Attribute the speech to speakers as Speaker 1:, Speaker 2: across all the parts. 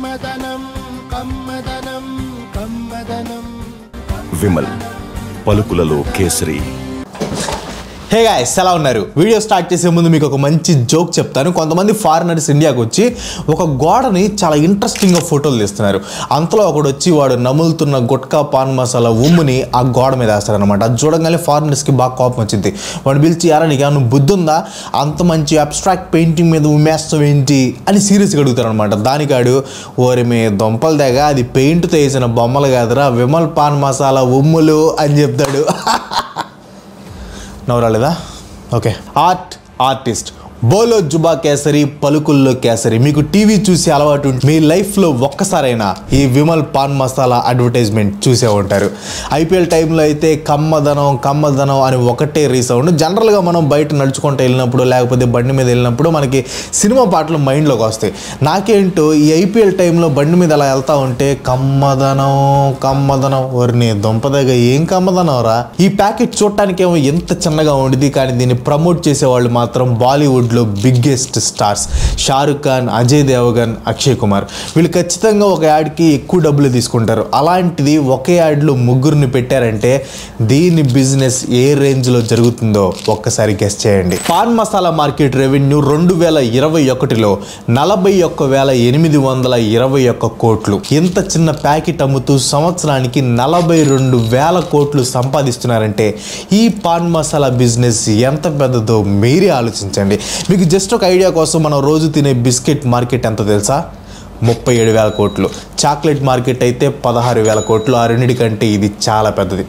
Speaker 1: కమ్మదనం కమ్మదనం కమ్మదనం
Speaker 2: విమల్ పలుకులలో కేసరి
Speaker 3: హే గాయస్ ఎలా ఉన్నారు వీడియో స్టార్ట్ చేసే ముందు మీకు ఒక మంచి జోక్ చెప్తాను కొంతమంది ఫారినర్స్ ఇండియాకి వచ్చి ఒక గోడని చాలా ఇంట్రెస్టింగ్గా ఫోటోలు తీస్తున్నారు అంతలో ఒకడు వచ్చి వాడు నములుతున్న గుట్కా పాన్ మసాలా ఉమ్ముని ఆ గోడ మీద వేస్తారనమాట అది చూడగానే ఫారినర్స్కి బాగా కోపం వచ్చింది వాడు పిలిచి యారా నీకు ఏమన్నా బుద్ధి ఉందా అంత మంచి అబ్స్ట్రాక్ట్ పెయింటింగ్ మీద ఉమ్మేస్తావు ఏంటి అని సీరియస్గా అడుగుతారనమాట దానికాడు ఓరి మీ దొంపల దగ్గ అది పెయింట్తో వేసిన బొమ్మలు కాదురా విమల్ పాన్ మసాలా ఉమ్ములు అని చెప్తాడు నవ్వరాలేదా ఓకే ఆర్ట్ ఆర్టిస్ట్ బోలో జుబా కేసరి పలుకుల్లో కేసరి మీకు టీవీ చూసి అలవాటు ఉంటే మీ లైఫ్లో ఒక్కసారైనా ఈ విమల్ పాన్ మసాలా అడ్వర్టైజ్మెంట్ చూసే ఉంటారు ఐపీఎల్ టైంలో అయితే కమ్మదనం కమ్మదనం అని ఒకటే రీసౌండ్ జనరల్గా మనం బయట నడుచుకుంటూ వెళ్ళినప్పుడు లేకపోతే బండి మీద వెళ్ళినప్పుడు మనకి సినిమా పాటలు మైండ్లోకి వస్తాయి నాకేంటో ఈ ఐపీఎల్ టైంలో బండి మీద అలా వెళ్తా ఉంటే కమ్మదనం కమ్మదనం ఒరిని దుంపదగా ఏం కమ్మదనం రా ఈ ప్యాకెట్ చూడటానికి ఏమో ఎంత చిన్నగా ఉండేది కానీ దీన్ని ప్రమోట్ చేసేవాళ్ళు మాత్రం బాలీవుడ్లో బిగ్గెస్ట్ స్టార్స్ షారుఖ్ ఖాన్ అజయ్ దేవగన్ అక్షయ్ కుమార్ వీళ్ళు ఖచ్చితంగా ఒక యాడ్కి ఎక్కువ డబ్బులు తీసుకుంటారు అలాంటిది ఒకే యాడ్లో ముగ్గురిని పెట్టారంటే దీని బిజినెస్ ఏ రేంజ్లో జరుగుతుందో ఒక్కసారి గెస్ చేయండి పాన్ మసాలా మార్కెట్ రెవెన్యూ రెండు వేల ఇరవై ఒకటిలో నలభై ఒక్క వేల ఎనిమిది వందల ఇరవై ఒక్క కోట్లు ఇంత చిన్న ప్యాకెట్ అమ్ముతూ సంవత్సరానికి నలభై రెండు వేల కోట్లు సంపాదిస్తున్నారంటే ఈ పాన్ మసాలా బిజినెస్ ఎంత పెద్దదో మీరే ఆలోచించండి మీకు జస్ట్ ఒక ఐడియా కోసం మనం రోజు తినే బిస్కెట్ మార్కెట్ ఎంత తెలుసా ముప్పై ఏడు వేల కోట్లు చాక్లెట్ మార్కెట్ అయితే పదహారు వేల కోట్లు ఆ రెండింటికంటే ఇది చాలా పెద్దది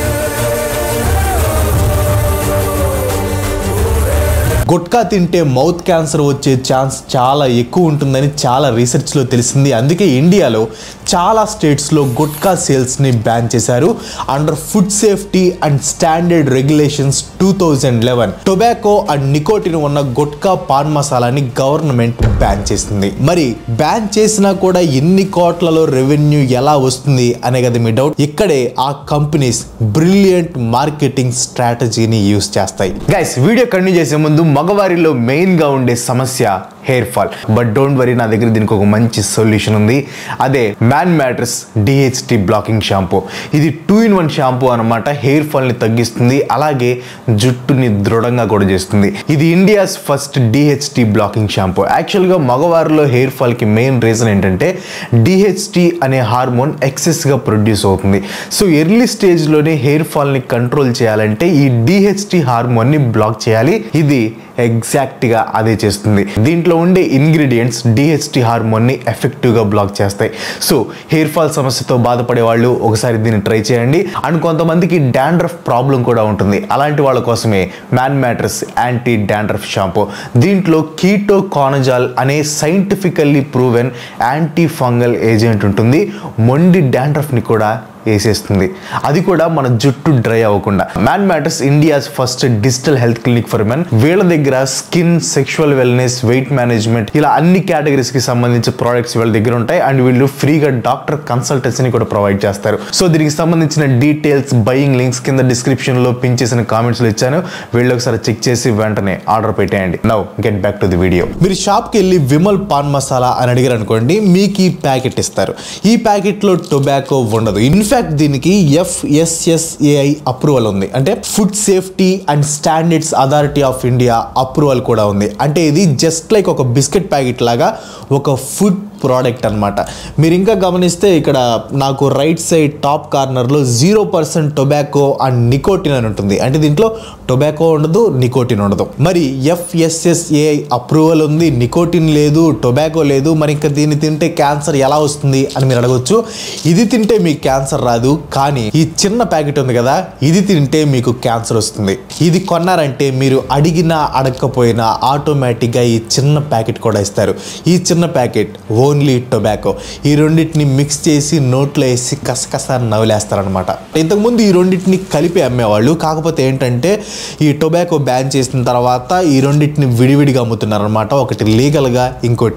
Speaker 3: గుట్కా తింటే మౌత్ క్యాన్సర్ వచ్చే ఛాన్స్ చాలా ఎక్కువ ఉంటుందని చాలా రీసెర్చ్లో తెలిసింది అందుకే ఇండియాలో చాలా స్టేట్స్లో గుట్కా సేల్స్ని బ్యాన్ చేశారు under food safety and standard regulations two thousand eleven tobacco and nicotine ఉన్న గుట్కా పాన్ మసాలాని గవర్నమెంట్ బ్యాన్ చేసింది మరి బ్యాన్ చేసినా కూడా ఎన్ని కోట్లలో రెవెన్యూ ఎలా వస్తుంది అనే కదా మీ డౌట్ ఇక్కడే ఆ కంపెనీస్ బ్రిలియంట్ మార్కెటింగ్ స్ట్రాటజీని యూస్ చేస్తాయి గైస్ వీడియో కంటిన్యూ చేసే ముందు మగవారిలో మెయిన్గా ఉండే సమస్య hair fall but don't worry నా దగ్గర దీనికి ఒక మంచి సొల్యూషన్ ఉంది అదే Man Matters DHT blocking shampoo ఇది టూ ఇన్ వన్ షాంపూ అనమాట హెయిర్ ఫాల్ని తగ్గిస్తుంది అలాగే జుట్టుని దృఢంగా కూడా చేస్తుంది ఇది India's first DHT blocking shampoo యాక్చువల్గా మగవారిలో హెయిర్ ఫాల్కి మెయిన్ రీజన్ ఏంటంటే డిహెచ్టి అనే హార్మోన్ ఎక్సెస్గా ప్రొడ్యూస్ అవుతుంది సో ఎర్లీ స్టేజ్లోనే హెయిర్ ఫాల్ని కంట్రోల్ చేయాలంటే ఈ డిహెచ్టి హార్మోన్ని బ్లాక్ చేయాలి ఇది ఎగ్జాక్ట్గా అదే చేస్తుంది దీంట్లో ఉండే ఇంగ్రీడియంట్స్ డిహెచ్టి హార్మోన్ని ఎఫెక్టివ్గా బ్లాక్ చేస్తాయి సో హెయిర్ ఫాల్ సమస్యతో బాధపడే వాళ్ళు ఒకసారి దీన్ని ట్రై చేయండి అండ్ కొంతమందికి డాండ్రఫ్ ప్రాబ్లం కూడా ఉంటుంది అలాంటి వాళ్ళ కోసమే Man Matters anti dandruff shampoo దీంట్లో కీటో కానజాల్ అనే scientifically proven anti fungal agent ఉంటుంది మొండి డాండ్రఫ్ని కూడా వేసేస్తుంది అది కూడా మన జుట్టు డ్రై అవ్వకుండా Man Matters India's first digital health clinic for men వీళ్ళ దగ్గర skin sexual wellness weight management ఇలా అన్ని కేటగిరీస్ కి సంబంధించి ప్రోడక్ట్స్ వీళ్ళ దగ్గర ఉంటాయి అండ్ వీళ్ళు ఫ్రీగా డాక్టర్ కన్సల్టెన్సీని కూడా ప్రొవైడ్ చేస్తారు సో దీనికి సంబంధించిన డీటెయిల్స్ బయింగ్ లింక్స్ కింద డిస్క్రిప్షన్ లో పిన్ చేసిన కామెంట్స్ లో ఇచ్చాను వీళ్ళు ఒకసారి చెక్ చేసి వెంటనే ఆర్డర్ పెట్టేయండి now get back to the video మీరు షాప్కి వెళ్ళి విమల్ పాన్ మసాలా అని అడిగారు అనుకోండి మీకు ఈ ప్యాకెట్ ఇస్తారు ఈ ప్యాకెట్లో టొబాకో ఉండదు ఇన్ఫాక్ట్ దీనికి ఎఫ్ఎస్ఎస్ఏఐ అప్రూవల్ ఉంది అంటే food safety and standards authority of India approval కూడా ఉంది అంటే ఇది జస్ట్ లైక్ ఒక బిస్కెట్ ప్యాకెట్ లాగా ఒక ఫుడ్ ప్రోడక్ట్ అనమాట మీరు ఇంకా గమనిస్తే ఇక్కడ నాకు రైట్ సైడ్ టాప్ కార్నర్లో zero percent tobacco and nicotine అని ఉంటుంది అంటే దీంట్లో టొబాకో ఉండదు నికోటిన్ ఉండదు మరి ఎఫ్ఎస్ఎస్ఏఐ అప్రూవల్ ఉంది నికోటిన్ లేదు టొబాకో లేదు మరి ఇంకా దీన్ని తింటే క్యాన్సర్ ఎలా వస్తుంది అని మీరు అడగొచ్చు ఇది తింటే మీకు క్యాన్సర్ రాదు కానీ ఈ చిన్న ప్యాకెట్ ఉంది కదా ఇది తింటే మీకు క్యాన్సర్ వస్తుంది ఇది కొన్నారంటే మీరు అడిగినా అడగకపోయినా ఆటోమేటిక్గా ఈ చిన్న ప్యాకెట్ కూడా ఇస్తారు ఈ చిన్న ప్యాకెట్ ఓన్లీ టొబాకో ఈ రెండింటిని మిక్స్ చేసి నోట్లో వేసి కసకస నవ్వులేస్తారనమాట ఇంతకుముందు ఈ రెండింటిని కలిపి అమ్మేవాళ్ళు కాకపోతే ఏంటంటే ఈ టొబాకో బ్యాన్ చేసిన తర్వాత ఈ రెండింటిని విడివిడిగా అమ్ముతున్నారనమాట ఒకటి లీగల్గా ఇంకోటి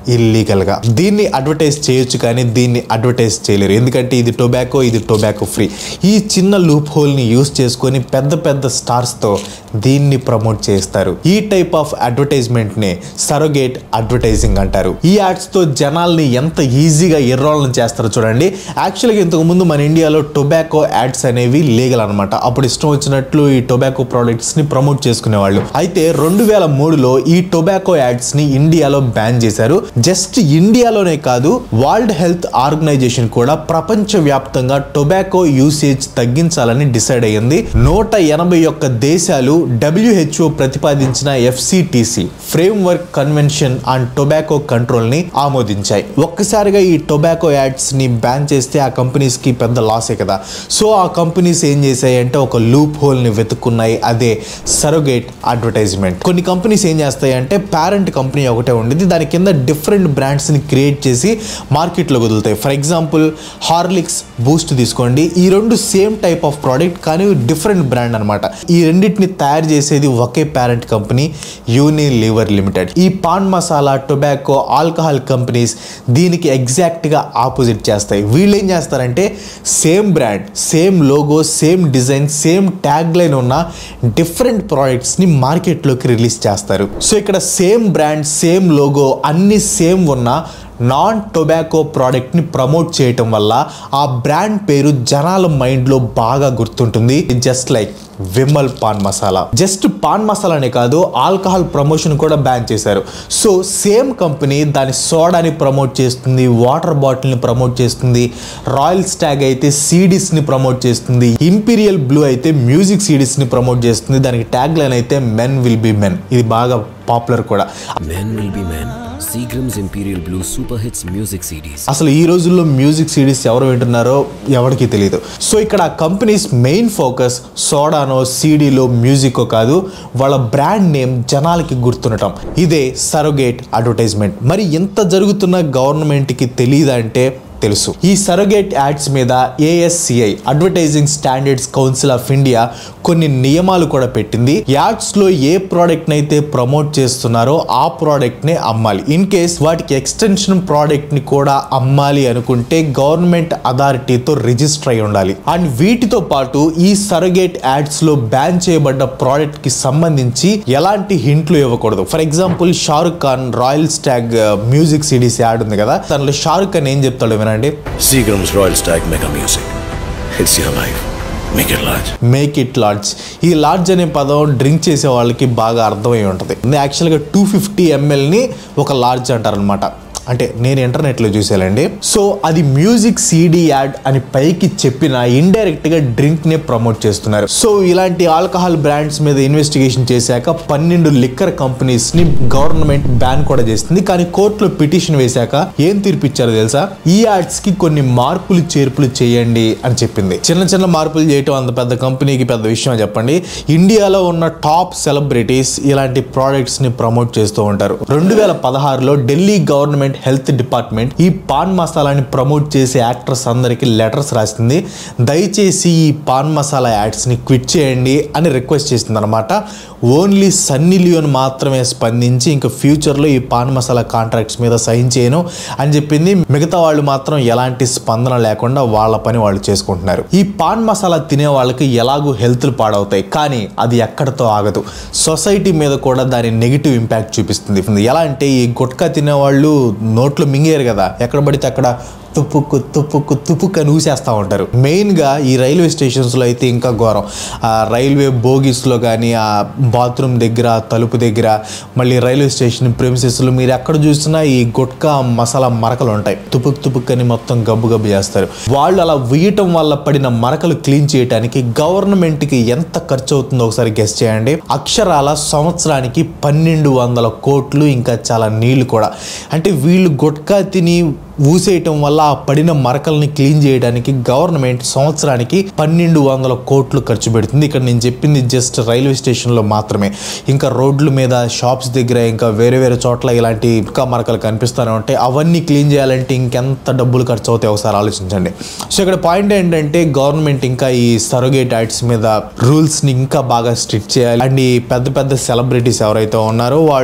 Speaker 3: ఇల్లీగల్గా దీన్ని అడ్వర్టైజ్ చేయొచ్చు కానీ దీన్ని అడ్వర్టైజ్ చేయలేరు ఎందుకంటే ఇది టొబాకో ఇది టొబాకో ఫ్రీ ఈ చిన్న లూప్ హోల్ని యూస్ చేసుకొని పెద్ద పెద్ద స్టార్స్తో దీన్ని ప్రమోట్ చేస్తారు ఈ టైప్ ఆఫ్ అడ్వర్టైజ్మెంట్నే సరోగేట్ అడ్వర్టైజింగ్ అంటారు ఈ యాడ్స్తో జనాల్ని ఎంత ఈజీగా ఎర్రోళ్ళని చేస్తారో చూడండి యాక్చువల్గా ఇంతకు ముందు మన ఇండియాలో టొబాకో యాడ్స్ అనేవి లీగల్ అనమాట అప్పుడు ఇష్టం వచ్చినట్లు ఈ టొబాకో ప్రోడక్ట్స్ ని ప్రమోట్ చేసుకునేవాళ్ళు అయితే రెండు వేల మూడులో ఈ టొబాకో యాడ్స్ ని ఇండియాలో బ్యాన్ చేశారు జస్ట్ ఇండియాలోనే కాదు వరల్డ్ హెల్త్ ఆర్గనైజేషన్ కూడా ప్రపంచ వ్యాప్తంగా టొబాకో యూసేజ్ తగ్గించాలని డిసైడ్ అయ్యింది నూట ఎనభై ఒక్క దేశాలు డబ్ల్యూహెచ్ఓ ప్రతిపాదించిన FCTC framework convention on tobacco control ని ఆమోదించాయి ఒక్కసారిగా ఈ టొబాకో యాడ్స్ ని బ్యాన్ చేస్తే ఆ కంపెనీస్ కి పెద్ద లాసే కదా సో ఆ కంపెనీస్ ఏం చేశాయి అంటే ఒక లూప్ హోల్ ని వెతుక్కున్నాయి అదే సరోగేట్ అడ్వర్టైజ్మెంట్ కొన్ని కంపెనీస్ ఏం చేస్తాయి అంటే పేరెంట్ కంపెనీ ఒకటే ఉండేది దాని కింద డిఫరెంట్ బ్రాండ్స్ ని క్రియేట్ చేసి మార్కెట్లో వదులుతాయి ఫర్ ఎగ్జాంపుల్ హార్లిక్స్ బూస్ట్ తీసుకోండి ఈ రెండు సేమ్ టైప్ ఆఫ్ ప్రోడక్ట్ కానీ డిఫరెంట్ బ్రాండ్ అనమాట ఈ రెండింటిని తయారు చేసేది ఒకే parent company Unilever limited ఈ pan masala tobacco alcohol companies దీనికి ఎగ్జాక్ట్గా ఆపోజిట్ చేస్తాయి వీళ్ళు ఏం చేస్తారంటే same brand same logo same design same tag line ఉన్న డిఫరెంట్ ప్రోడక్ట్స్ని మార్కెట్లోకి రిలీజ్ చేస్తారు సో ఇక్కడ సేమ్ బ్రాండ్ సేమ్ లోగో అన్ని సేమ్ ఉన్న నాన్ టొబాకో ప్రోడక్ట్ని ప్రమోట్ చేయటం వల్ల ఆ బ్రాండ్ పేరు జనాల మైండ్లో బాగా గుర్తుంటుంది just like Vimal pan masala just pan మసాలానే కాదు ఆల్కహాల్ ప్రమోషన్ కూడా బ్యాన్ చేశారు సో సేమ్ కంపెనీ దాని సోడాని ప్రమోట్ చేస్తుంది వాటర్ బాటిల్ని ప్రమోట్ చేస్తుంది రాయల్ స్టాగ్ అయితే సీడీస్ని ప్రమోట్ చేస్తుంది ఇంపీరియల్ బ్లూ అయితే మ్యూజిక్ సీడీస్ని ప్రమోట్ చేస్తుంది దానికి ట్యాగ్ లైన్ అయితే మెన్ విల్ బి మెన్ ఇది బాగా పాపులర్ కూడా
Speaker 4: Men will be men. Seagram's Imperial Blue Super Hits music CDs.
Speaker 3: అసలు ఈ రోజుల్లో మ్యూజిక్ సిడీస్ ఎవరు వింటున్నారో ఎవరికి తెలియదు సో ఇక్కడ కంపెనీస్ మెయిన్ ఫోకస్ సోడానో సీడీలో మ్యూజిక్ కాదు వాళ్ళ బ్రాండ్ నేమ్ జనాలకి గుర్తుండటం ఇదే సరోగేట్ అడ్వర్టైజ్మెంట్ మరి ఇంత జరుగుతున్న గవర్నమెంట్కి తెలియదా అంటే తెలుసు ఈ సరోగేట్ యాడ్స్ మీద ASCI advertising standards council of India కొన్ని నియమాలు కూడా పెట్టింది యాడ్స్ లో ఏ ప్రోడక్ట్ అయితే ప్రమోట్ చేస్తున్నారో ఆ ప్రోడక్ట్ నే అమ్మాలి ఇన్ కేస్ వాటికి ఎక్స్టెన్షన్ ప్రోడక్ట్ ని కూడా అమ్మాలి అనుకుంటే గవర్నమెంట్ అథారిటీతో రిజిస్టర్ అయి ఉండాలి అండ్ వీటితో పాటు ఈ సరోగేట్ యాడ్స్ లో బ్యాన్ చేయబడ్డ ప్రోడక్ట్ కి సంబంధించి ఎలాంటి హింట్లు ఇవ్వకూడదు for example Shahrukh Khan Royal Stag music CDs ad ఉంది కదా దానిలో షారుఖ్ ఖాన్ ఏం చెప్తాడు వినండి
Speaker 2: Seagram's Royal Stag Mega Music. It's your life. Make it large.
Speaker 3: Make it large ఈ లార్జ్ అనే పదం డ్రింక్ చేసే వాళ్ళకి బాగా అర్థమై ఉంటుంది యాక్చువల్గా టూ ఫిఫ్టీ ఎంఎల్ని ఒక లార్జ్ అంటారనమాట అంటే నేను ఇంటర్నెట్లో చూసానండి సో అది మ్యూజిక్ సీడీ యాడ్ అని పైకి చెప్పిన ఇండైరెక్ట్గా డ్రింక్నే ప్రమోట్ చేస్తున్నారు సో ఇలాంటి ఆల్కహాల్ బ్రాండ్స్ మీద ఇన్వెస్టిగేషన్ చేశాక పన్నెండు లిక్కర్ కంపెనీస్ని గవర్నమెంట్ బ్యాన్ కూడా చేస్తుంది కానీ కోర్టులో పిటిషన్ వేశాక ఏం తీర్పిచ్చారో తెలుసా ఈ యాడ్స్ కి కొన్ని మార్పులు చేర్పులు చేయండి అని చెప్పింది చిన్న చిన్న మార్పులు చేయటం అంత పెద్ద కంపెనీకి పెద్ద విషయం చెప్పండి ఇండియాలో ఉన్న టాప్ సెలబ్రిటీస్ ఇలాంటి ప్రోడక్ట్స్ ని ప్రమోట్ చేస్తూ ఉంటారు రెండు వేల పదహారులో ఢిల్లీ గవర్నమెంట్ హెల్త్ డిపార్ట్మెంట్ ఈ పాన్ మసాలాని ప్రమోట్ చేసే యాక్టర్స్ అందరికి లెటర్స్ రాసింది దయచేసి ఈ పాన్ మసాలా యాడ్స్ ని క్విట్ చేయండి అని రిక్వెస్ట్ చేసింది అనమాట ఓన్లీ సన్నీ లియోన్ మాత్రమే స్పందించి ఇంకా ఫ్యూచర్లో ఈ పాన్ మసాలా కాంట్రాక్ట్స్ మీద సైన్ చేయను అని చెప్పింది మిగతా వాళ్ళు మాత్రం ఎలాంటి స్పందన లేకుండా వాళ్ళ పని వాళ్ళు చేసుకుంటున్నారు ఈ పాన్ మసాలా తినే వాళ్ళకి ఎలాగూ హెల్త్లు పాడవుతాయి కానీ అది ఎక్కడితో ఆగదు సొసైటీ మీద కూడా దాని నెగిటివ్ ఇంపాక్ట్ చూపిస్తుంది ఎలా అంటే ఈ గుట్కా తినే వాళ్ళు నోట్లో మింగేరు కదా ఎక్కడ పడితే అక్కడ తుప్పుకు తుప్పుకు తుప్పుకు అని ఊసేస్తూ ఉంటారు మెయిన్గా ఈ రైల్వే స్టేషన్స్లో అయితే ఇంకా ఘోరం ఆ రైల్వే బోగీస్లో కానీ ఆ బాత్రూమ్ దగ్గర ఆ తలుపు దగ్గర మళ్ళీ రైల్వే స్టేషన్ ప్రెమిసెస్లో మీరు ఎక్కడ చూసినా ఈ గుట్కా మసాలా మరకలు ఉంటాయి తుపుక్ తుపుక్ అని మొత్తం గబ్బు గబ్బు చేస్తారు వాళ్ళు అలా వేయటం వల్ల పడిన మరకలు క్లీన్ చేయడానికి గవర్నమెంట్కి ఎంత ఖర్చు అవుతుందో ఒకసారి గెస్ట్ చేయండి అక్షరాల సంవత్సరానికి పన్నెండు వందల కోట్లు ఇంకా చాలా నీళ్లు కూడా అంటే వీళ్ళు గుట్కా తిని ఊసేయటం వల్ల ఆ పడిన మరకల్ని క్లీన్ చేయడానికి గవర్నమెంట్ సంవత్సరానికి పన్నెండు వందల కోట్లు ఖర్చు పెడుతుంది ఇక్కడ నేను చెప్పింది జస్ట్ రైల్వే స్టేషన్లో మాత్రమే ఇంకా రోడ్ల మీద షాప్స్ దగ్గర ఇంకా వేరే వేరే చోట్ల ఇలాంటి ఇంకా మరకలు కనిపిస్తూనే ఉంటాయి అవన్నీ క్లీన్ చేయాలంటే ఇంకెంత డబ్బులు ఖర్చు అవుతాయి ఒకసారి ఆలోచించండి సో ఇక్కడ పాయింట్ ఏంటంటే గవర్నమెంట్ ఇంకా ఈ సరోగేట్ యాడ్స్ మీద రూల్స్ని ఇంకా బాగా స్ట్రిక్ట్ చేయాలి అండ్ ఈ పెద్ద పెద్ద సెలబ్రిటీస్ ఎవరైతే ఉన్నారో వాళ్ళు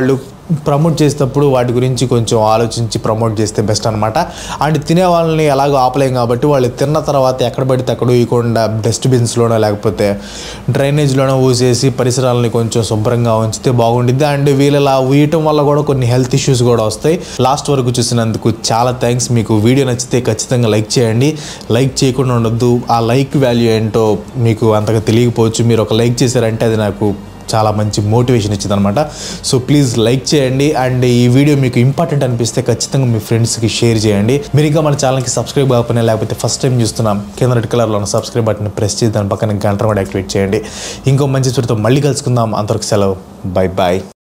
Speaker 3: ప్రమోట్ చేసేటప్పుడు వాటి గురించి కొంచెం ఆలోచించి ప్రమోట్ చేస్తే బెస్ట్ అనమాట అండ్ తినే వాళ్ళని ఎలాగో ఆపలేం కాబట్టి వాళ్ళు తిన్న తర్వాత ఎక్కడ పడితే అక్కడ వేయకుండా డస్ట్బిన్స్లోనో లేకపోతే డ్రైనేజ్లోనో ఊసేసి పరిసరాలని కొంచెం శుభ్రంగా ఉంచితే బాగుండిద్ది అండ్ వీళ్ళలా ఊయటం వల్ల కూడా కొన్ని హెల్త్ ఇష్యూస్ కూడా వస్తాయి లాస్ట్ వరకు చూసినందుకు చాలా థ్యాంక్స్ మీకు వీడియో నచ్చితే ఖచ్చితంగా లైక్ చేయండి లైక్ చేయకుండా ఉండొద్దు ఆ లైక్ వాల్యూ ఏంటో మీకు అంతగా తెలియకపోవచ్చు మీరు ఒక లైక్ చేశారంటే అది నాకు చాలా మంచి మోటివేషన్ ఇచ్చింది అనమాట సో ప్లీజ్ లైక్ చేయండి అండ్ ఈ వీడియో మీకు ఇంపార్టెంట్ అనిపిస్తే ఖచ్చితంగా మీ ఫ్రెండ్స్కి షేర్ చేయండి మీరు ఇంకా మన ఛానల్కి సబ్స్క్రైబ్ కాకపోయినా లేకపోతే ఫస్ట్ టైం చూస్తున్నాం కింద రెడ్ కలర్లో ఉన్న సబ్స్క్రైబ్ బటన్ ప్రెస్ చేసి దాని పక్కన గంట కూడా యాక్టివేట్ చేయండి ఇంకో మంచి చూడతో మళ్ళీ కలుసుకుందాం అంతవరకు సెలవు బై బాయ్